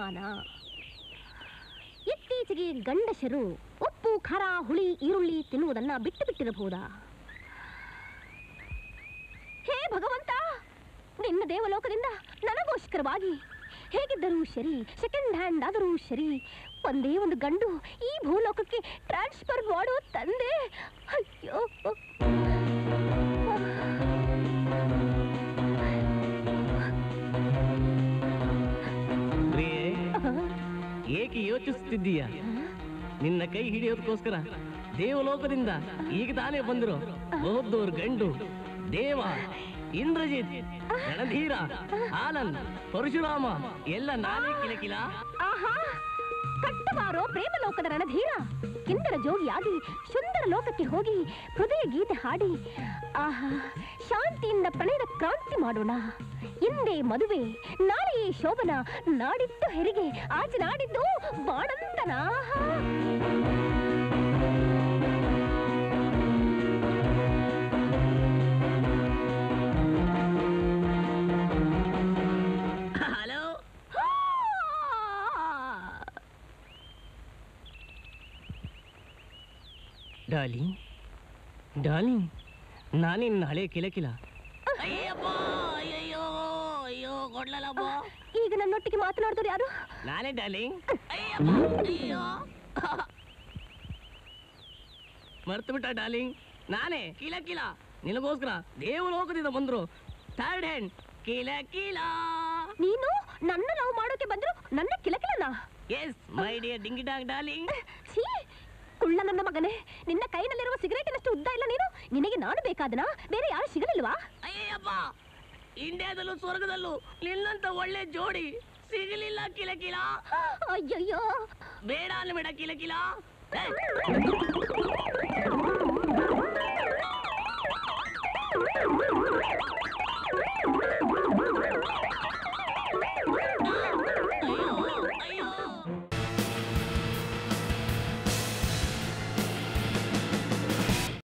ಅನುಮಾನ ಇತ್ತೀಚೆಗೆ ಗಂಡಸರು ಉಪ್ಪು ಖಾರ ಹುಳಿ ಈರುಳ್ಳಿ ತಿನ್ನುವುದನ್ನ ಬಿಟ್ಟು ಬಿಟ್ಟಿರಬಹುದಾ ಹೇ ಭಗವಂತ ನಿನ್ನ ದೇವಲೋಕದಿಂದ ನನಗೋಸ್ಕರವಾಗಿ ಹೇಗಿದ್ದರೂ ಸರಿ ಸೆಕೆಂಡ್ ಹ್ಯಾಂಡ್ ಆದರೂ ಸರಿ ಒಂದೇ ಒಂದು ಗಂಡು ಈ ಭೂಲೋಕಕ್ಕೆ ಟ್ರಾನ್ಸ್ಫರ್ ಮಾಡೋ ತಂದೆ ಅಯ್ಯೋ ಪ್ರಿಯೆ ಏಕೆ ಯೋಚಿಸುತ್ತಿದ್ದೀಯ ನಿನ್ನ ಕೈ ಹಿಡಿಯೋದಕ್ಕೋಸ್ಕರ ದೇವಲೋಕದಿಂದ ಈಗ ತಾನೇ ಬಂದಿರೋ ಬಹುದ್ದೂರ್ ಗಂಡು ದೇವ ಇಂದ್ರಜಿತ್ ರಣಧೀರ ಆನಂದ್ ಪರಶುರಾಮ ಎಲ್ಲ ನಾನೇ ಕಿಲಕಿಲ ಆಹಾ ಕಟ್ಟಬಾರೋ ಪ್ರೇಮ ಲೋಕದ ರಣಧೀರ ಕಿಂದರ ಜೋಗಿಯಾಗಿ ಸುಂದರ ಲೋಕಕ್ಕೆ ಹೋಗಿ ಹೃದಯ ಗೀತೆ ಹಾಡಿ ಆಹಾ ಶಾಂತಿಯಿಂದ ಪ್ರಣಯದ ಕ್ರಾಂತಿ ಮಾಡೋಣ ಇಂದೇ ಮದುವೆ ನಾಳೆಯೇ ಶೋಭನ ನಾಡಿದ್ದು ಹೆರಿಗೆ ಆಚೆ ನಾಡಿದ್ದು ಬಾಣಂತನ ಆಹಾ. ಹಲೋ ಡಾರ್ಲಿಂಗ್ ಡಾರ್ಲಿಂಗ್ ನಾನಿನ್ನ ಹಳೆ ಕಿಲಕಿಲ ಅಯ್ಯಪ್ಪ ಅಯ್ಯಯ್ಯೋ ಅಯ್ಯೋ ಕೊಡ್ಲಲ್ಲಪ್ಪ ಈಗ ನನ್ನೊಟ್ಟಿಗೆ ಮಾತನಾಡಿದವರು ಯಾರು ನಾನೇ ಡಾರ್ಲಿಂಗ್ ಅಯ್ಯಪ್ಪ ಅಯ್ಯೋ ಮರ್ತು ಬಿಟ್ಟ ಡಾರ್ಲಿಂಗ್ ನಾನೇ ಕಿಲ ಕಿಲ ನಿನಗೋಸ್ಕರ ದೇವಲೋಕದಿಂದ ಬಂದ್ರು ಥರ್ಡ್ ಹ್ಯಾಂಡ್ ಕಿಲ ಕಿಲ ನೀನು ನನ್ನ ಲವ್ ಮಾಡೋಕೆ ಬಂದ್ರು ನನ್ನ ಕಿಲಕಿಲನ ಎಸ್ ಮೈ ಡಿಯರ್ ಡಿಂಗಿ ಡಾಂಗ್ ಡಾರ್ಲಿಂಗ್ ಛೀ ಕುಳ್ಳ ನನ್ನ ಮಗನೇ ನಿನ್ನ ಕೈನಲ್ಲಿರುವ ಸಿಗರೇಟಿನಷ್ಟು ಉದ್ದ ಇಲ್ಲ ನೀನು ನಿನಗೆ ನಾನು ಬೇಕಾದನಾ ಬೇರೆ ಯಾರು ಸಿಗಲಿಲ್ವಾ ಅಯ್ಯಪ್ಪ ಇಂಡಿಯಾದಲ್ಲೂ ಸ್ವರ್ಗದಲ್ಲೂ ನಿನ್ನಂತ ಒಳ್ಳೆ ಜೋಡಿ ಸಿಗಲಿಲ್ಲ ಕಿಲ ಕಿಲ ಅಯ್ಯಯ್ಯೋ ಬೇಡ ಅನ್ಬೇಡ ಕಿಲ ಕಿಲ ಏ,